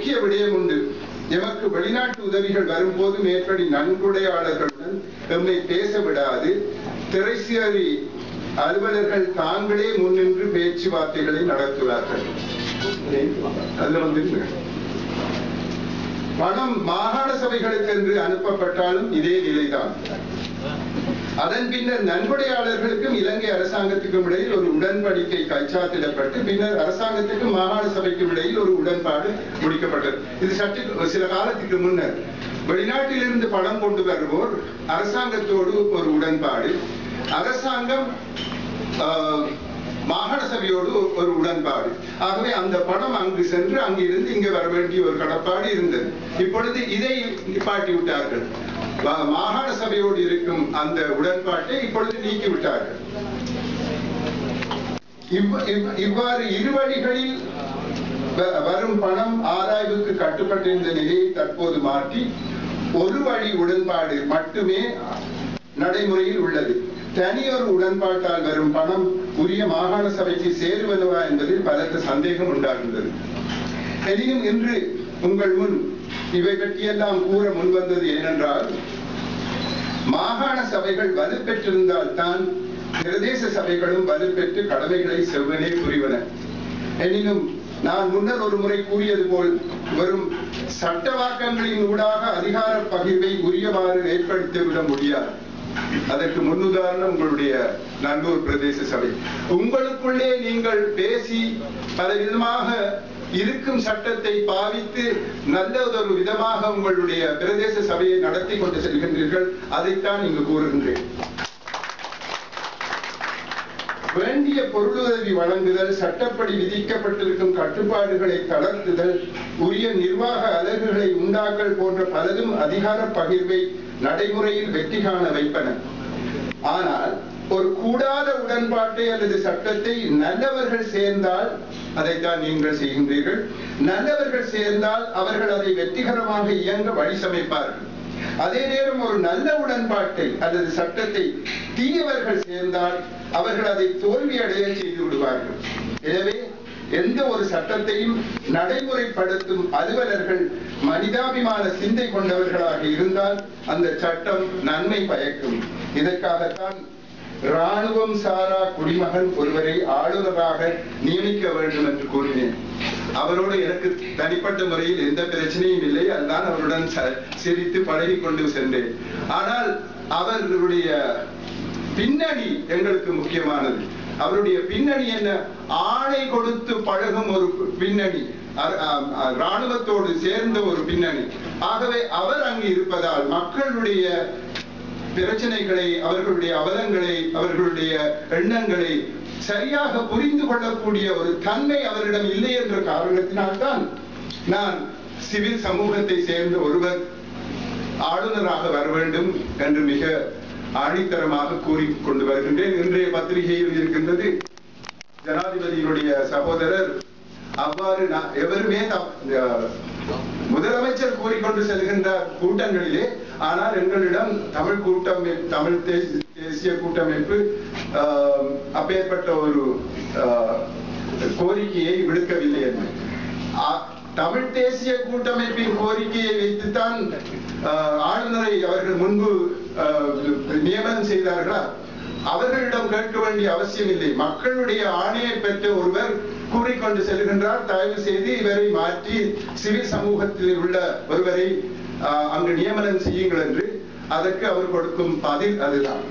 முக்கிய விடயம் உண்டு எமக்கு வெளிநாட்டு உதவிகள் வரும்போது மேற்படி நன்கொடையாளர்களுடன் எம்மை பேச விடாது திரைசேரி அலுவலர்கள் தாங்களே முன்னின்று பேச்சுவார்த்தைகளை நடத்துவார்கள் அதுல வந்து பணம் மாகாண சபைகளுக்கு என்று அனுப்பப்பட்டாலும் இதே நிலைதான் அதன் பின்னர் நன்கொடையாளர்களுக்கும் இலங்கை அரசாங்கத்துக்கும் இடையில் ஒரு உடன்படிக்கை கைச்சாத்திடப்பட்டு பின்னர் அரசாங்கத்துக்கும் மாகாண சபைக்கும் இடையில் ஒரு உடன்பாடு முடிக்கப்பட்டது இது சற்று சில காலத்துக்கு முன்னர் வெளிநாட்டிலிருந்து பணம் கொண்டு வருவோர் அரசாங்கத்தோடு ஒரு உடன்பாடு அரசாங்கம் ஆஹ், மாகாண சபையோடு ஒரு உடன்பாடு ஆகவே அந்த பணம் அங்கு சென்று அங்கிருந்து இங்கே வர வேண்டிய ஒரு கடப்பாடு இருந்தது இப்பொழுது இதை நிப்பாட்டி விட்டார்கள் மா- மாகாண சபையோடு இருக்கும் அந்த உடன்பாட்டை இப்பொழுது நீக்கி விட்டார்கள் இவ்வ- இவ்- இவ்வாறு இரு வழிகளில் வ- வரும் பணம் ஆராய்வுக்கு கட்டுப்பட்டிருந்த நிலையை தற்போது மாற்றி ஒரு வழி உடன்பாடு மட்டுமே நடைமுறையில் உள்ளது தனியொரு உடன்பாட்டால் வரும் பணம் உரிய மாகாண சபைக்கு சேருவனவா என்பதில் பலருக்கு சந்தேகம் உண்டாகின்றது எனினும் இன்று உங்கள் முன் இவை பற்றியெல்லாம் கூற முன்வந்தது ஏனென்றால் மாகாண சபைகள் வலுப்பெற்றிருந்தால் தான் பிரதேச சபைகளும் வலுப்பெற்று கடமைகளை செவ்வனே புரிவன எனினும் நான் முன்னர் ஒரு முறை கூறியது போல் வெறும் சட்டவாக்கங்களின் ஊடாக அதிகார பகிர்வை உரியவாறு ஏற்படுத்திவிட முடியாது அதற்கு முன்னுதாரணம் உங்களுடைய நல்லூர் பிரதேச சபை உங்களுக்குள்ளே நீங்கள் பேசி பலவிதமாக இருக்கும் சட்டத்தை பாவித்து நல்லதொரு விதமாக உங்களுடைய பிரதேச சபையை நடத்தி கொண்டு செல்கின்றீர்கள் அதைத்தான் இங்கு கூறுகின்றேன் வேண்டிய பொருளுதவி வழங்குதல் சட்டப்படி விதிக்கப்பட்டிருக்கும் கட்டுப்பாடுகளை தளர்த்துதல் உரிய நிர்வாக அலகுகளை உண்டாக்கல் போன்ற பலதும் அதிகார பகிர்வை நடைமுறையில் வெற்றி காண வைப்பன ஆனால் ஒரு கூடாத உடன்பாட்டை அல்லது சட்டத்தை நல்லவர்கள் சேர்ந்தால் அதைத்தான் நீங்கள் செய்கின்றீர்கள் நல்லவர்கள் சேர்ந்தால் அவர்கள் அதை வெற்றிகரமாக இயங்க வழி சமைப்பார்கள் அதே நேரம் ஒரு நல்ல உடன்பாட்டை அல்லது சட்டத்தை தீயவர்கள் சேர்ந்தால் அவர்கள் அதை தோல்வியடைய செய்து விடுவார்கள் எனவே எந்த ஒரு சட்டத்தையும் நடைமுறைப்படுத்தும் அலுவலர்கள் மனிதாபிமான சிந்தை கொண்டவர்களாக இருந்தால் அந்த சட்டம் நன்மை பயக்கும் இதற்காகத்தான் ராணுவம் சாரா குடிமகன் ஒருவரை ஆளுநராக நியமிக்க வேண்டும் என்று கூறினேன் அவரோடு எனக்கு தனிப்பட்ட முறையில் எந்த பிரச்சனையும் இல்லை அதுதான் அவருடன் ச- சிரித்து பழகி கொண்டு சென்றேன் ஆனால் அவர்களுடைய பின்னணி எங்களுக்கு முக்கியமானது அவருடைய பின்னணி என்ன ஆணை கொடுத்து பழகும் ஒரு பின்னணி அ- அ- அ- ராணுவத்தோடு சேர்ந்த ஒரு பின்னணி ஆகவே அவர் அங்கு இருப்பதால் மக்களுடைய பிரச்சனைகளை அவர்களுடைய அவலங்களை அவர்களுடைய எண்ணங்களை சரியாக புரிந்து கொள்ளக்கூடிய ஒரு தன்மை அவரிடம் இல்லை என்ற காரணத்தினால்தான் நான் சிவில் சமூகத்தை சேர்ந்த ஒருவர் ஆளுநராக வர வேண்டும் என்று மிக ஆணித்தரமாக கூறி கொண்டு வருகின்றேன் இன்றைய பத்திரிகையில் இருக்கின்றது ஜனாதிபதியினுடைய சகோதரர் அவ்வாறு நான் எவருமே த- அஹ், முதலமைச்சர் கூறிக்கொண்டு செல்கின்ற கூட்டங்களிலே ஆனால் எங்களிடம் தமிழ் கூட்டம் தமிழ் தேசிய தேசிய கூட்டமைப்பு ஆஹ், அப்பேற்பட்ட ஒரு ஆஹ், கோரிக்கையை விடுக்கவில்லை என்று ஆ- தமிழ் தேசிய கூட்டமைப்பின் கோரிக்கையை வைத்துத்தான் ஆஹ், ஆளுநரை அவர்கள் முன்பு ஆஹ், நியமனம் செய்தார்களா அவர்களிடம் கேட்க வேண்டிய அவசியம் இல்லை மக்களுடைய ஆணையை பெற்ற ஒருவர் கூறிக்கொண்டு செல்கின்றார் தயவு செய்து இவரை மாற்றி சிவில் சமூகத்தில் உள்ள ஒருவரை ஆஹ், அங்கு நியமனம் செய்யுங்கள் என்று அதற்கு அவர் கொடுக்கும் பதில் அதுதான்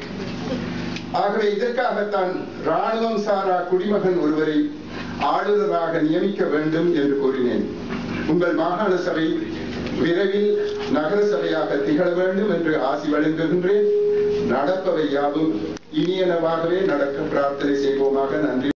ஆகவே இதற்காகத்தான் ராணுவம் சாரா குடிமகன் ஒருவரை ஆளுநராக நியமிக்க வேண்டும் என்று கூறினேன் உங்கள் மாகாண சபை விரைவில் நகர சபையாக திகழ வேண்டும் என்று ஆசி வழங்குகின்றேன் நடப்பவை யாவும் இனியனவாகவே நடக்க பிரார்த்தனை செய்வோமாக நன்றி